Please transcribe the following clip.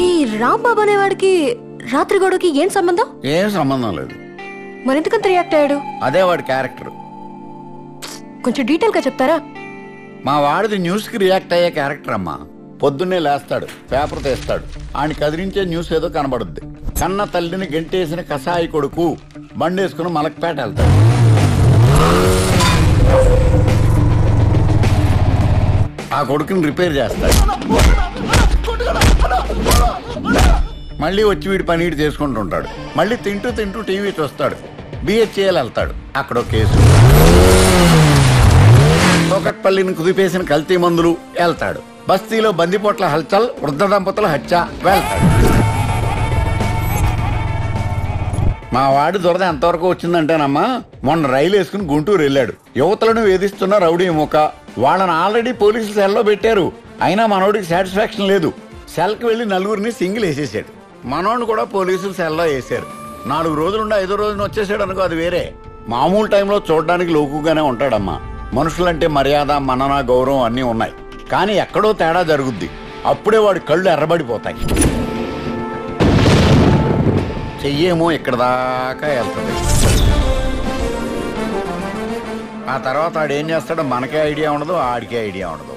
ఈ రాంబాబు అనేవాడికి రాత్రి గొడవకి ఏం సంబంధం ఏం సంబంధం లేదు మరెందుకంత రియాక్ట్ అయ్యాడు అదే వాడి క్యారెక్టర్ కొంచెం డీటెయిల్ గా చెప్తారా మా వాడిది న్యూస్ కి రియాక్ట్ అయ్యే క్యారెక్టర్ అమ్మా పొద్దున్నే లేస్తాడు పేపర్ తీస్తాడు ఆయన కదిలించే న్యూస్ ఏదో కనబడుద్ది కన్న తల్లిని గెంటేసిన కసాయి కొడుకు బండేసుకుని మలక్పేట వెళ్తాడు ఆ కొడుకుని రిపేర్ చేస్తాడు మళ్ళీ వచ్చి వీడి పని వీడు చేసుకుంటుంటాడు మళ్ళీ తింటూ తింటూ టీవీ చూస్తాడు బిహెచ్ఏఎల్ వెళ్తాడు అక్కడ ఒక కేసు తోకట్పల్లిని కుదిపేసిన కల్తీ మందులు వెళ్తాడు బస్తీలో బందిపోట్ల హల్చల్ వృద్ధ దంపతుల హత్య వెళ్తాడు మా వాడి దురద ఎంతవరకు వచ్చిందంటేనమ్మా మొన్న రైలు వేసుకుని గుంటూరు వెళ్ళాడు యువతలను వేధిస్తున్న రౌడీ ముఖ వాళ్ళని ఆల్రెడీ పోలీసులు సెల్లో పెట్టారు అయినా మనోడికి సాటిస్ఫాక్షన్ లేదు సెల్కి వెళ్ళి నలుగురిని సింగిల్ వేసేసాడు మనోడిని కూడా పోలీసులు సెల్లో వేసారు నాలుగు రోజులుండి ఐదో రోజున వచ్చేసాడు అనుకో అది వేరే మామూలు టైంలో చూడడానికి లోకుగానే ఉంటాడమ్మా మనుషులంటే మర్యాద మనన గౌరవం అన్నీ ఉన్నాయి కానీ ఎక్కడో తేడా జరుగుద్ది అప్పుడే వాడి కళ్ళు ఎర్రబడిపోతాయి చెయ్యేమో ఇక్కడ దాకా వెళ్తుంది ఆ తర్వాత ఆడు ఏం చేస్తాడో మనకే ఐడియా ఉండదు ఆడికే ఐడియా ఉండదు